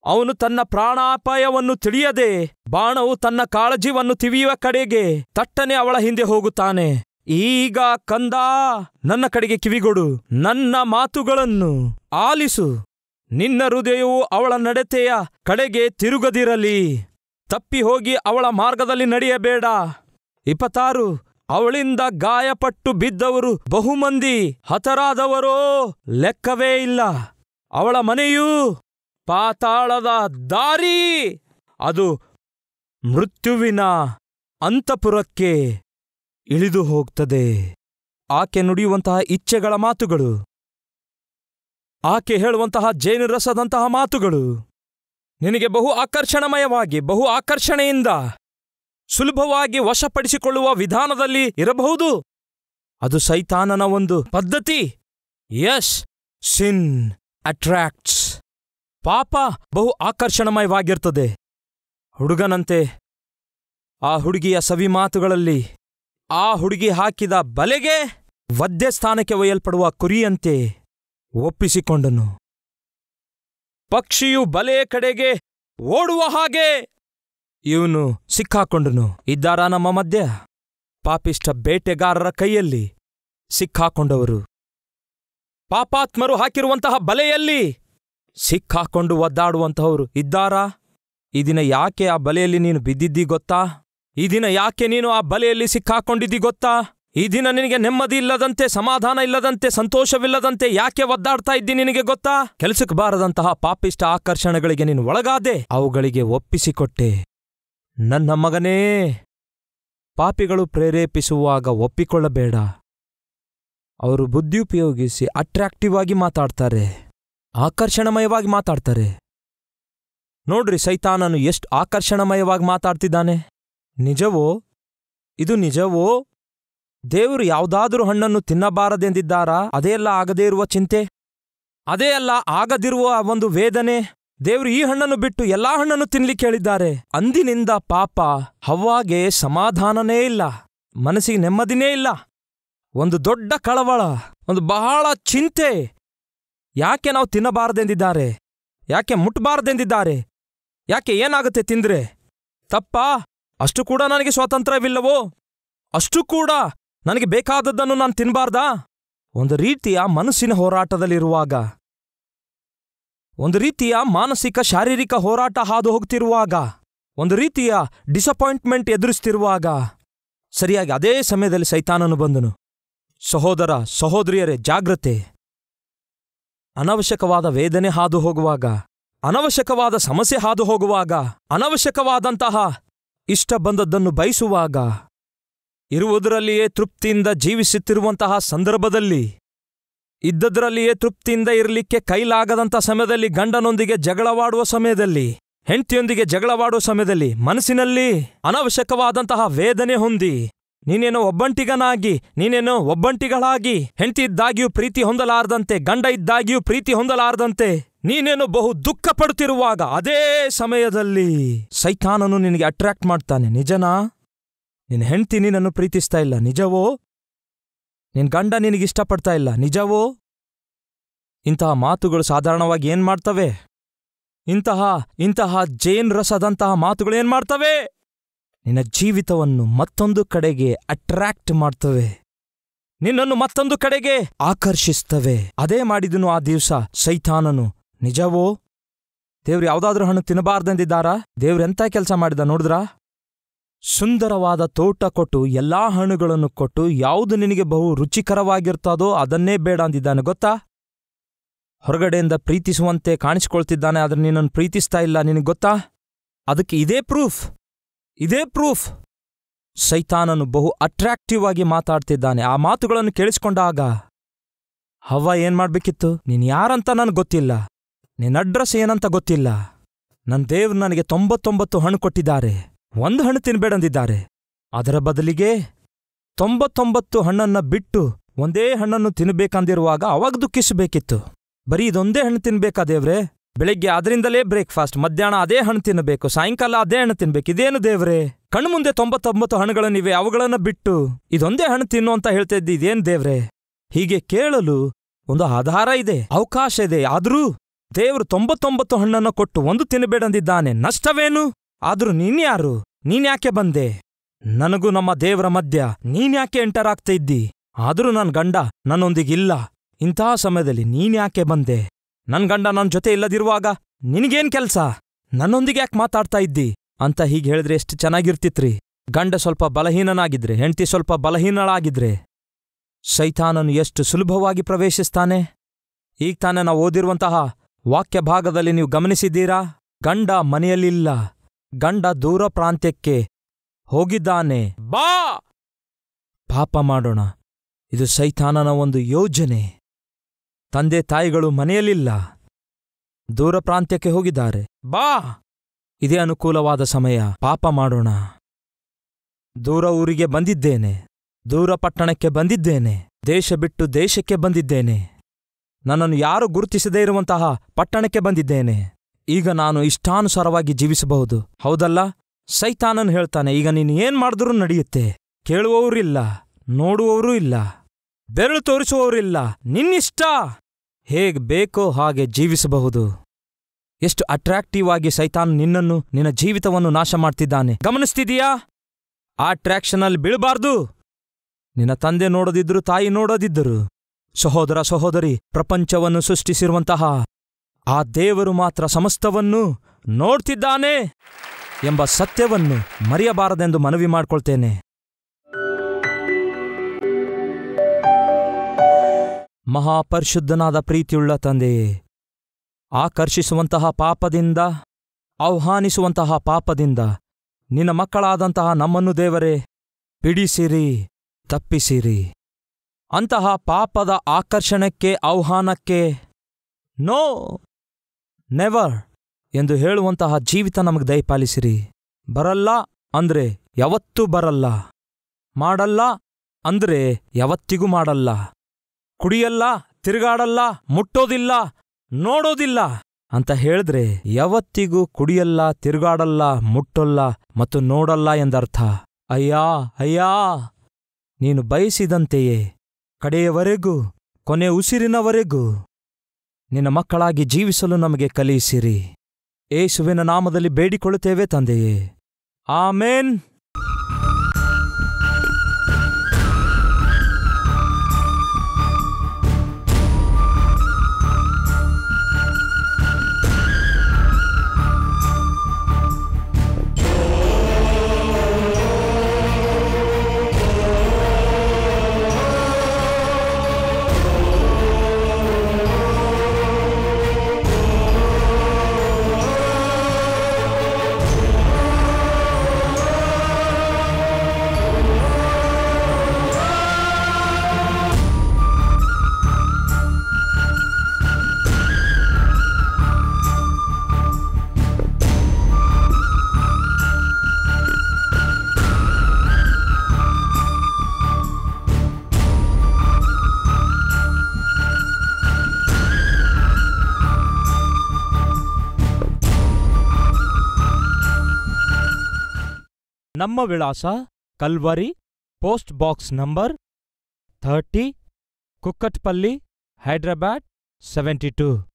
ಅವನು ತನ್ನ ಪ್ರಾಣಾಪಾಯವನ್ನು ತಿಳಿಯದೆ ಬಾಣವು ತನ್ನ ಕಾಳಜಿವನ್ನು ತಿವಿಯುವ ಕಡೆಗೆ ತಟ್ಟನೆ ಅವಳ ಹಿಂದೆ ಹೋಗುತ್ತಾನೆ ಈಗ ಕಂದ ನನ್ನ ಕಡೆಗೆ ಕಿವಿಗೊಡು ನನ್ನ ಮಾತುಗಳನ್ನು ಆಲಿಸು ನಿನ್ನ ಹೃದಯವು ಅವಳ ನಡತೆಯ ಕಡೆಗೆ ತಿರುಗದಿರಲಿ ತಪ್ಪಿ ಹೋಗಿ ಅವಳ ಮಾರ್ಗದಲ್ಲಿ ನಡೆಯಬೇಡ ಇಪ್ಪತ್ತಾರು ಅವಳಿಂದ ಗಾಯಪಟ್ಟು ಬಿದ್ದವರು ಬಹುಮಂದಿ ಹತರಾದವರೋ ಲೆಕ್ಕವೇ ಇಲ್ಲ ಅವಳ ಮನೆಯೂ ಪಾತಾಳದ ದಾರಿ ಅದು ಮೃತ್ಯುವಿನ ಅಂತಪುರಕ್ಕೆ ಇಳಿದು ಹೋಗ್ತದೆ ಆಕೆ ನುಡಿಯುವಂತಹ ಇಚ್ಛೆಗಳ ಮಾತುಗಳು ಆಕೆ ಹೇಳುವಂತಹ ಜೇನುರಸದಂತಹ ಮಾತುಗಳು ನಿನಗೆ ಬಹು ಆಕರ್ಷಣಮಯವಾಗಿ ಬಹು ಆಕರ್ಷಣೆಯಿಂದ ಸುಲಭವಾಗಿ ವಶಪಡಿಸಿಕೊಳ್ಳುವ ವಿಧಾನದಲ್ಲಿ ಇರಬಹುದು ಅದು ಸೈತಾನನ ಒಂದು ಪದ್ಧತಿ ಯಸ್ ಸಿನ್ ಅಟ್ರಾಕ್ಟ್ಸ್ ಪಾಪ ಬಹು ಆಕರ್ಷಣಮಯವಾಗಿರ್ತದೆ ಹುಡುಗನಂತೆ ಆ ಹುಡುಗಿಯ ಸವಿ ಮಾತುಗಳಲ್ಲಿ ಆ ಹುಡುಗಿ ಹಾಕಿದ ಬಲೆಗೆ ವದ್ಯ ಸ್ಥಾನಕ್ಕೆ ಒಯ್ಯಲ್ಪಡುವ ಕುರಿಯಂತೆ ಒಪ್ಪಿಸಿಕೊಂಡನು ಪಕ್ಷಿಯು ಬಲೆಯ ಕಡೆಗೆ ಓಡುವ ಹಾಗೆ ಇವನು ಸಿಕ್ಕಾಕೊಂಡನು ಇದ್ದಾರ ನಮ್ಮ ಮಧ್ಯ ಪಾಪಿಷ್ಟ ಬೇಟೆಗಾರರ ಕೈಯಲ್ಲಿ ಸಿಕ್ಕಾಕೊಂಡವರು ಪಾಪಾತ್ಮರು ಹಾಕಿರುವಂತಹ ಬಲೆಯಲ್ಲಿ ಸಿಕ್ಕಾಕೊಂಡು ಒದ್ದಾಡುವಂತಹವರು ಇದ್ದಾರಾ ಈ ದಿನ ಯಾಕೆ ಆ ಬಲೆಯಲ್ಲಿ ನೀನು ಬಿದ್ದಿದ್ದಿ ಗೊತ್ತಾ ಈ ದಿನ ಯಾಕೆ ನೀನು ಆ ಬಲೆಯಲ್ಲಿ ಸಿಕ್ಕಾಕೊಂಡಿದ್ದಿ ಗೊತ್ತಾ ಈ ದಿನ ನಿನಗೆ ನೆಮ್ಮದಿ ಇಲ್ಲದಂತೆ ಸಮಾಧಾನ ಇಲ್ಲದಂತೆ ಸಂತೋಷವಿಲ್ಲದಂತೆ ಯಾಕೆ ಒದ್ದಾಡ್ತಾ ಇದ್ದಿ ನಿನಗೆ ಗೊತ್ತಾ ಕೆಲಸಕ್ಕೆ ಬಾರದಂತಹ ಪಾಪಿಷ್ಟ ಆಕರ್ಷಣೆಗಳಿಗೆ ನೀನು ಒಳಗಾದೆ ಅವುಗಳಿಗೆ ಒಪ್ಪಿಸಿಕೊಟ್ಟೆ ನನ್ನ ಮಗನೇ ಪಾಪಿಗಳು ಪ್ರೇರೇಪಿಸುವಾಗ ಒಪ್ಪಿಕೊಳ್ಳಬೇಡ ಅವರು ಬುದ್ಧಿಯುಪಯೋಗಿಸಿ ಅಟ್ರಾಕ್ಟಿವ್ ಆಗಿ ಮಾತಾಡ್ತಾರೆ ಆಕರ್ಷಣಮಯವಾಗಿ ಮಾತಾಡ್ತಾರೆ ನೋಡ್ರಿ ಸೈತಾನನು ಎಷ್ಟು ಆಕರ್ಷಣಮಯವಾಗಿ ಮಾತಾಡ್ತಿದ್ದಾನೆ ನಿಜವೋ ಇದು ನಿಜವೋ ದೇವರು ಯಾವುದಾದರೂ ಹಣ್ಣನ್ನು ತಿನ್ನಬಾರದೆಂದಿದ್ದಾರಾ ಅದೇ ಅಲ್ಲ ಆಗದೇ ಇರುವ ಚಿಂತೆ ಅದೇ ಅಲ್ಲ ಆಗದಿರುವ ಒಂದು ವೇದನೆ ದೇವರು ಈ ಹಣ್ಣನ್ನು ಬಿಟ್ಟು ಎಲ್ಲಾ ಹಣ್ಣನ್ನು ತಿನ್ಲಿಕ್ಕೆ ಹೇಳಿದ್ದಾರೆ ಅಂದಿನಿಂದ ಪಾಪ ಹವ್ವಾಗೆ ಸಮಾಧಾನನೇ ಇಲ್ಲ ಮನಸ್ಸಿಗೆ ನೆಮ್ಮದಿನೇ ಇಲ್ಲ ಒಂದು ದೊಡ್ಡ ಕಳವಳ ಒಂದು ಬಹಳ ಚಿಂತೆ ಯಾಕೆ ನಾವು ತಿನ್ನಬಾರದೆಂದಿದ್ದಾರೆ ಯಾಕೆ ಮುಟ್ಬಾರದೆಂದಿದ್ದಾರೆ ಯಾಕೆ ಏನಾಗುತ್ತೆ ತಿಂದ್ರೆ ತಪ್ಪಾ ಅಷ್ಟು ಕೂಡ ನನಗೆ ಸ್ವಾತಂತ್ರ್ಯವಿಲ್ಲವೋ ಅಷ್ಟು ಕೂಡ ನನಗೆ ಬೇಕಾದದ್ದನ್ನು ನಾನು ತಿನ್ನಬಾರ್ದಾ ಒಂದು ರೀತಿಯ ಮನಸ್ಸಿನ ಹೋರಾಟದಲ್ಲಿರುವಾಗ ಒಂದು ರೀತಿಯ ಮಾನಸಿಕ ಶಾರೀರಿಕ ಹೋರಾಟ ಹಾದು ಹೋಗ್ತಿರುವಾಗ ಒಂದು ರೀತಿಯ ಡಿಸಪಾಯಿಂಟ್ಮೆಂಟ್ ಎದುರಿಸ್ತಿರುವಾಗ ಸರಿಯಾಗಿ ಅದೇ ಸಮಯದಲ್ಲಿ ಸೈತಾನನು ಬಂದನು ಸಹೋದರ ಸಹೋದರಿಯರೇ ಜಾಗ್ರತೆ ಅನವಶ್ಯಕವಾದ ವೇದನೆ ಹಾದು ಹೋಗುವಾಗ ಅನವಶ್ಯಕವಾದ ಸಮಸ್ಯೆ ಹಾದು ಹೋಗುವಾಗ ಅನವಶ್ಯಕವಾದಂತಹ ಇಷ್ಟ ಬಂದದ್ದನ್ನು ಬಯಸುವಾಗ ಇರುವುದರಲ್ಲಿಯೇ ತೃಪ್ತಿಯಿಂದ ಜೀವಿಸುತ್ತಿರುವಂತಹ ಸಂದರ್ಭದಲ್ಲಿ ಇದ್ದದರಲ್ಲಿಯೇ ತೃಪ್ತಿಯಿಂದ ಇರಲಿಕ್ಕೆ ಕೈಲಾಗದಂಥ ಸಮಯದಲ್ಲಿ ಗಂಡನೊಂದಿಗೆ ಜಗಳವಾಡುವ ಸಮಯದಲ್ಲಿ ಹೆಂಡತಿಯೊಂದಿಗೆ ಜಗಳವಾಡುವ ಸಮಯದಲ್ಲಿ ಮನಸ್ಸಿನಲ್ಲಿ ಅನವಶ್ಯಕವಾದಂತಹ ವೇದನೆ ಹೊಂದಿ ನೀನೇನೋ ಒಬ್ಬಂಟಿಗನಾಗಿ ನೀನೇನೋ ಒಬ್ಬಂಟಿಗಳಾಗಿ ಹೆಂಡತಿ ಇದ್ದಾಗಿಯೂ ಪ್ರೀತಿ ಹೊಂದಲಾರದಂತೆ ಗಂಡ ಇದ್ದಾಗಿಯೂ ಪ್ರೀತಿ ಹೊಂದಲಾರದಂತೆ ನೀನೇನು ಬಹು ದುಃಖ ಪಡುತ್ತಿರುವಾಗ ಅದೇ ಸಮಯದಲ್ಲಿ ಸೈತಾನನು ನಿನಗೆ ಅಟ್ರಾಕ್ಟ್ ಮಾಡ್ತಾನೆ ನಿಜನಾ ನಿನ್ನ ಹೆಂಡತಿ ನಿನ್ನನ್ನು ಪ್ರೀತಿಸ್ತಾ ಇಲ್ಲ ನಿಜವೋ ನಿನ್ ಗಂಡ ನಿನಗಿಷ್ಟಪಡ್ತಾ ಇಲ್ಲ ನಿಜವೋ ಇಂತಹ ಮಾತುಗಳು ಸಾಧಾರಣವಾಗಿ ಏನ್ ಮಾಡ್ತವೆ ಇಂತಹ ಇಂತಹ ಜೇನ್ ರಸದಂತಹ ಮಾತುಗಳು ಏನ್ ಮಾಡ್ತವೆ ನಿನ್ನ ಜೀವಿತವನ್ನು ಮತ್ತೊಂದು ಕಡೆಗೆ ಅಟ್ರಾಕ್ಟ್ ಮಾಡ್ತವೆ ನಿನ್ನನ್ನು ಮತ್ತೊಂದು ಕಡೆಗೆ ಆಕರ್ಷಿಸ್ತವೆ ಅದೇ ಮಾಡಿದನು ಆ ದಿವಸ ಸೈತಾನನು ನಿಜವೋ ದೇವ್ರು ಯಾವ್ದಾದ್ರೂ ಹಣ್ಣು ತಿನ್ನಬಾರ್ದೆಂದಿದ್ದಾರಾ ದೇವ್ರೆಂತ ಕೆಲಸ ಮಾಡಿದ ನೋಡಿದ್ರಾ ಸುಂದರವಾದ ತೋಟ ಕೊಟ್ಟು ಎಲ್ಲಾ ಹಣ್ಣುಗಳನ್ನು ಕೊಟ್ಟು ಯಾವುದು ನಿನಗೆ ಬಹು ರುಚಿಕರವಾಗಿರ್ತದೋ ಅದನ್ನೇ ಬೇಡ ಅಂದಿದ್ದಾನೆ ಗೊತ್ತಾ ಹೊರಗಡೆಯಿಂದ ಪ್ರೀತಿಸುವಂತೆ ಕಾಣಿಸಿಕೊಳ್ತಿದ್ದಾನೆ ಆದ್ರೆ ನಿನ್ನನ್ನು ಪ್ರೀತಿಸ್ತಾ ಇಲ್ಲ ನಿನಗೆ ಗೊತ್ತಾ ಅದಕ್ಕೆ ಇದೇ ಪ್ರೂಫ್ ಇದೇ ಪ್ರೂಫ್ ಸೈತಾನನು ಬಹು ಅಟ್ರಾಕ್ಟಿವ್ ಆಗಿ ಮಾತಾಡ್ತಿದ್ದಾನೆ ಆ ಮಾತುಗಳನ್ನು ಕೇಳಿಸ್ಕೊಂಡಾಗ ಹವ್ವ ಏನ್ ಮಾಡ್ಬೇಕಿತ್ತು ನೀನ್ ಯಾರಂತ ನನಗೆ ಗೊತ್ತಿಲ್ಲ ನಿನ್ನ ಅಡ್ರೆಸ್ ಏನಂತ ಗೊತ್ತಿಲ್ಲ ನನ್ನ ದೇವ್ರು ನನಗೆ ತೊಂಬತ್ತೊಂಬತ್ತು ಹಣ್ಣು ಕೊಟ್ಟಿದ್ದಾರೆ ಒಂದು ಹಣ್ಣು ತಿನ್ಬೇಡಂದಿದ್ದಾರೆ ಅದರ ಬದಲಿಗೆ ತೊಂಬತ್ತೊಂಬತ್ತು ಹಣ್ಣನ್ನ ಬಿಟ್ಟು ಒಂದೇ ಹಣ್ಣನ್ನು ತಿನ್ನಬೇಕಂದಿರುವಾಗ ಅವಾಗ ದುಃಖಿಸಬೇಕಿತ್ತು ಬರೀ ಇದೊಂದೇ ಹಣ್ಣು ತಿನ್ಬೇಕಾ ದೇವ್ರೆ ಬೆಳಿಗ್ಗೆ ಅದರಿಂದಲೇ ಬ್ರೇಕ್ಫಾಸ್ಟ್ ಮಧ್ಯಾಹ್ನ ಅದೇ ಹಣ್ಣು ತಿನ್ನಬೇಕು ಸಾಯಂಕಾಲ ಅದೇ ಹಣ್ಣು ತಿನ್ಬೇಕು ಇದೇನು ದೇವ್ರೆ ಕಣ್ಮುಂದೆ ತೊಂಬತ್ತೊಂಬತ್ತು ಹಣ್ಣುಗಳನ್ನಿವೆ ಅವುಗಳನ್ನ ಬಿಟ್ಟು ಇದೊಂದೇ ಹಣ್ಣು ತಿನ್ನು ಅಂತ ಹೇಳ್ತಾ ಇದ್ದಿ ಇದೇನ್ ದೇವ್ರೆ ಹೀಗೆ ಕೇಳಲು ಒಂದು ಆಧಾರ ಇದೆ ಅವಕಾಶ ಇದೆ ಆದ್ರೂ ದೇವರು ತೊಂಬತ್ತೊಂಬತ್ತು ಹಣ್ಣನ್ನು ಕೊಟ್ಟು ಒಂದು ತಿನ್ನಬೇಡಂದಿದ್ದಾನೆ ನಷ್ಟವೇನು ಆದ್ರೂ ನೀನ್ಯಾರು ನೀನ್ಯಾಕೆ ಬಂದೆ ನನಗೂ ನಮ್ಮ ದೇವರ ಮಧ್ಯ ನೀನ್ಯಾಕೆ ಎಂಟರ್ ಆಗ್ತಾ ಇದ್ದಿ ಆದ್ರೂ ನನ್ ಗಂಡ ನನ್ನೊಂದಿಗಿಲ್ಲ ಇಂತಹ ಸಮಯದಲ್ಲಿ ನೀನ್ಯಾಕೆ ಬಂದೆ ನನ್ ಗಂಡ ನನ್ ಜೊತೆ ಇಲ್ಲದಿರುವಾಗ ನಿನಗೇನ್ ಕೆಲ್ಸ ನನ್ನೊಂದಿಗೆ ಯಾಕೆ ಮಾತಾಡ್ತಾ ಇದ್ದಿ ಅಂತ ಹೀಗೆ ಹೇಳಿದ್ರೆ ಎಷ್ಟು ಚೆನ್ನಾಗಿರ್ತಿತ್ರಿ ಗಂಡ ಸ್ವಲ್ಪ ಬಲಹೀನನಾಗಿದ್ರೆ ಹೆಂಡ್ತಿ ಸ್ವಲ್ಪ ಬಲಹೀನಳಾಗಿದ್ರೆ ಶೈತಾನನು ಎಷ್ಟು ಸುಲಭವಾಗಿ ಪ್ರವೇಶಿಸ್ತಾನೆ ಈಗ ತಾನೇ ನಾವು ಓದಿರುವಂತಹ ವಾಕ್ಯ ಭಾಗದಲ್ಲಿ ನೀವು ಗಮನಿಸಿದ್ದೀರಾ ಗಂಡ ಮನೆಯಲ್ಲಿಲ್ಲ ಗಂಡ ದೂರ ಪ್ರಾಂತ್ಯಕ್ಕೆ ಹೋಗಿದ್ದಾನೆ ಬಾ ಪಾಪ ಮಾಡೋಣ ಇದು ಸೈತಾನನ ಒಂದು ಯೋಜನೆ ತಂದೆ ತಾಯಿಗಳು ಮನೆಯಲ್ಲಿಲ್ಲ ದೂರ ಪ್ರಾಂತ್ಯಕ್ಕೆ ಹೋಗಿದ್ದಾರೆ ಬಾ ಇದೇ ಅನುಕೂಲವಾದ ಸಮಯ ಪಾಪ ಮಾಡೋಣ ದೂರ ಊರಿಗೆ ಬಂದಿದ್ದೇನೆ ದೂರ ಪಟ್ಟಣಕ್ಕೆ ಬಂದಿದ್ದೇನೆ ದೇಶ ಬಿಟ್ಟು ದೇಶಕ್ಕೆ ಬಂದಿದ್ದೇನೆ ನನ್ನನ್ನು ಯಾರು ಗುರುತಿಸದೇ ಇರುವಂತಹ ಪಟ್ಟಣಕ್ಕೆ ಬಂದಿದ್ದೇನೆ ಈಗ ನಾನು ಇಷ್ಟಾನುಸಾರವಾಗಿ ಜೀವಿಸಬಹುದು ಹೌದಲ್ಲ ಸೈತಾನನ್ ಹೇಳ್ತಾನೆ ಈಗ ನೀನು ಏನ್ ಮಾಡಿದ್ರೂ ನಡೆಯುತ್ತೆ ಕೇಳುವವರಿಲ್ಲ ನೋಡುವವರೂ ಇಲ್ಲ ಬೆರಳು ತೋರಿಸುವವರಿಲ್ಲ ನಿನ್ನಿಷ್ಟ ಹೇಗ್ ಬೇಕೋ ಹಾಗೆ ಜೀವಿಸಬಹುದು ಎಷ್ಟು ಅಟ್ರಾಕ್ಟಿವ್ ಆಗಿ ಸೈತಾನ್ ನಿನ್ನನ್ನು ನಿನ್ನ ಜೀವಿತವನ್ನು ನಾಶ ಮಾಡ್ತಿದ್ದಾನೆ ಗಮನಿಸ್ತಿದೀಯಾ ಆ ಅಟ್ರಾಕ್ಷನಲ್ಲಿ ಬೀಳಬಾರ್ದು ನಿನ್ನ ತಂದೆ ನೋಡದಿದ್ರು ತಾಯಿ ನೋಡದಿದ್ದರು ಸಹೋದರ ಸಹೋದರಿ ಪ್ರಪಂಚವನ್ನು ಸೃಷ್ಟಿಸಿರುವಂತಹ ಆ ದೇವರು ಮಾತ್ರ ಸಮಸ್ತವನ್ನು ನೋಡ್ತಿದ್ದಾನೆ ಎಂಬ ಸತ್ಯವನ್ನು ಮರೆಯಬಾರದೆಂದು ಮನವಿ ಮಾಡ್ಕೊಳ್ತೇನೆ ಮಹಾಪರಿಶುದ್ಧನಾದ ಪ್ರೀತಿಯುಳ್ಳ ತಂದೆಯೇ ಆಕರ್ಷಿಸುವಂತಹ ಪಾಪದಿಂದ ಆಹ್ವಾನಿಸುವಂತಹ ಪಾಪದಿಂದ ನಿನ್ನ ಮಕ್ಕಳಾದಂತಹ ನಮ್ಮನ್ನು ದೇವರೇ ಬಿಡಿಸಿರಿ ತಪ್ಪಿಸಿರಿ ಅಂತಹ ಪಾಪದ ಆಕರ್ಷಣಕ್ಕೆ ಆಹ್ವಾನಕ್ಕೆ ನೋ ನೆವರ್ ಎಂದು ಹೇಳುವಂತಹ ಜೀವಿತ ನಮಗೆ ದಯಪಾಲಿಸಿರಿ ಬರಲ್ಲ ಅಂದ್ರೆ ಯಾವತ್ತೂ ಬರಲ್ಲ ಮಾಡಲ್ಲ ಅಂದ್ರೆ ಯಾವತ್ತಿಗೂ ಮಾಡಲ್ಲ ಕುಡಿಯಲ್ಲ ತಿರುಗಾಡಲ್ಲ ಮುಟ್ಟೋದಿಲ್ಲ ನೋಡೋದಿಲ್ಲ ಅಂತ ಹೇಳಿದ್ರೆ ಯಾವತ್ತಿಗೂ ಕುಡಿಯಲ್ಲ ತಿರುಗಾಡಲ್ಲ ಮುಟ್ಟೊಲ್ಲ ಮತ್ತು ನೋಡಲ್ಲ ಎಂದರ್ಥ ಅಯ್ಯಾ ಅಯ್ಯಾ ನೀನು ಬಯಸಿದಂತೆಯೇ ಕಡೆಯವರೆಗೂ ಕೊನೆ ಉಸಿರಿನವರೆಗೂ ನಿನ್ನ ಮಕ್ಕಳಾಗಿ ಜೀವಿಸಲು ನಮಗೆ ಕಲಿಸಿರಿ ಏಸುವಿನ ನಾಮದಲ್ಲಿ ಬೇಡಿಕೊಳ್ಳುತ್ತೇವೆ ತಂದೆಯೇ ಆಮೇನ್ ನಮ್ಮ ವಿಳಾಸ Calvary post box number thirty Kukatpally Hyderabad seventy two